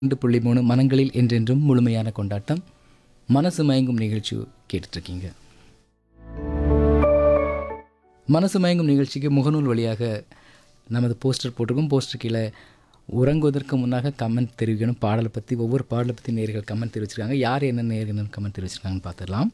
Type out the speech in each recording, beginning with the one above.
ரெண்டு புள்ளி மூணு மனங்களில் என்றென்றும் முழுமையான கொண்டாட்டம் மனசு மயங்கும் நிகழ்ச்சி கேட்டுட்ருக்கீங்க மனசு மயங்கும் நிகழ்ச்சிக்கு முகநூல் வழியாக நமது போஸ்டர் போட்டிருக்கோம் போஸ்டர் கீழே உறங்குவதற்கு முன்னாக கமெண்ட் தெரிவிக்கணும் பாடலை பற்றி ஒவ்வொரு பாடலை பற்றி நேர்கள் கமெண்ட் தெரிவிச்சிருக்காங்க யார் என்ன நேர்கள் கமெண்ட் தெரிவிச்சிருக்காங்கன்னு பார்த்துடலாம்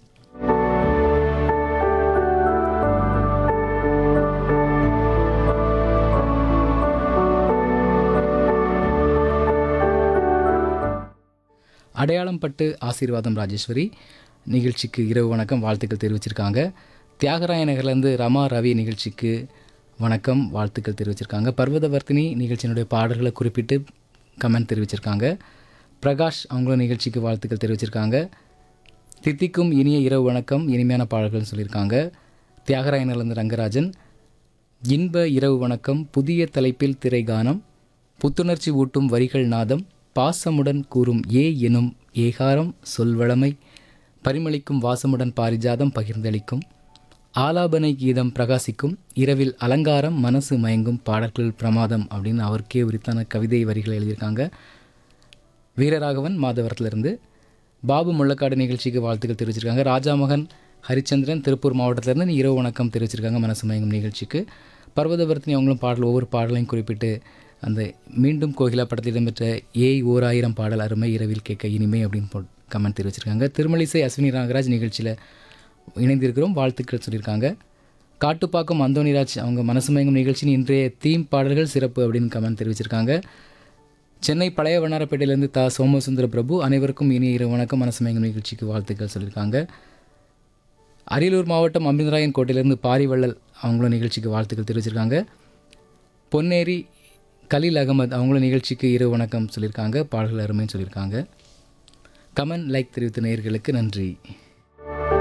அடையாளம் பட்டு ஆசீர்வாதம் ராஜேஸ்வரி நிகழ்ச்சிக்கு இரவு வணக்கம் வாழ்த்துக்கள் தெரிவிச்சிருக்காங்க தியாகராய நகர்லேருந்து ரமா ரவி நிகழ்ச்சிக்கு வணக்கம் வாழ்த்துக்கள் தெரிவிச்சிருக்காங்க பர்வதவர்த்தினி நிகழ்ச்சியினுடைய பாடல்களை குறிப்பிட்டு கமெண்ட் தெரிவிச்சிருக்காங்க பிரகாஷ் அவங்களும் நிகழ்ச்சிக்கு வாழ்த்துக்கள் தெரிவிச்சிருக்காங்க தித்திக்கும் இனிய இரவு வணக்கம் இனிமையான பாடல்கள்னு சொல்லியிருக்காங்க தியாகராயனிலிருந்து ரங்கராஜன் இன்ப இரவு வணக்கம் புதிய தலைப்பில் திரைகானம் புத்துணர்ச்சி ஊட்டும் வரிகள் நாதம் பாசமுடன் கூறும் ஏ எனும் ஏகாரம் சொல்வளமை பரிமளிக்கும் வாசமுடன் பாரிஜாதம் பகிர்ந்தளிக்கும் ஆலாபனை கீதம் பிரகாசிக்கும் இரவில் அலங்காரம் மனசு மயங்கும் பாடல்கள் பிரமாதம் அப்படின்னு அவருக்கே உரித்தான கவிதை வரிகள் எழுதியிருக்காங்க வீரராகவன் மாதவரத்திலிருந்து பாபு முள்ளக்காடு நிகழ்ச்சிக்கு வாழ்த்துக்கள் தெரிவிச்சிருக்காங்க ராஜாமகன் ஹரிச்சந்திரன் திருப்பூர் மாவட்டத்திலேருந்து இரவு வணக்கம் தெரிவிச்சிருக்காங்க மனசு மயங்கும் நிகழ்ச்சிக்கு பர்வதவர்த்தினி அவங்களும் பாடல் ஒவ்வொரு பாடலையும் குறிப்பிட்டு அந்த மீண்டும் கோகிலா படத்தில் இடம்பெற்ற ஏய் ஓர் ஆயிரம் பாடல் அருமை இரவில் கேட்க இனிமை அப்படின்னு போ கமெண்ட் தெரிவிச்சிருக்காங்க திருமலிசை அஸ்வினி நாகராஜ் நிகழ்ச்சியில் இணைந்திருக்கிறோம் வாழ்த்துக்கள் சொல்லியிருக்காங்க காட்டுப்பாக்கம் அந்தோனிராஜ் அவங்க மனசு மயங்கும் நிகழ்ச்சியின் இன்றைய தீம் பாடல்கள் சிறப்பு அப்படின்னு கமெண்ட் தெரிவிச்சிருக்காங்க சென்னை பழைய வண்ணாரப்பேட்டையிலேருந்து தா சோமசுந்தர பிரபு அனைவருக்கும் இனிய இரு வணக்கம் மனசு மயங்கும் நிகழ்ச்சிக்கு வாழ்த்துக்கள் சொல்லியிருக்காங்க அரியலூர் மாவட்டம் அமிர்தராயன் கோட்டையிலேருந்து பாரிவள்ளல் அவங்களும் நிகழ்ச்சிக்கு வாழ்த்துக்கள் தெரிவிச்சிருக்காங்க பொன்னேரி கலீல் அகமது அவங்களும் நிகழ்ச்சிக்கு இரு வணக்கம் சொல்லியிருக்காங்க பாடல்கள் அருமைன்னு சொல்லியிருக்காங்க கமெண்ட் லைக் தெரிவித்த நேயர்களுக்கு நன்றி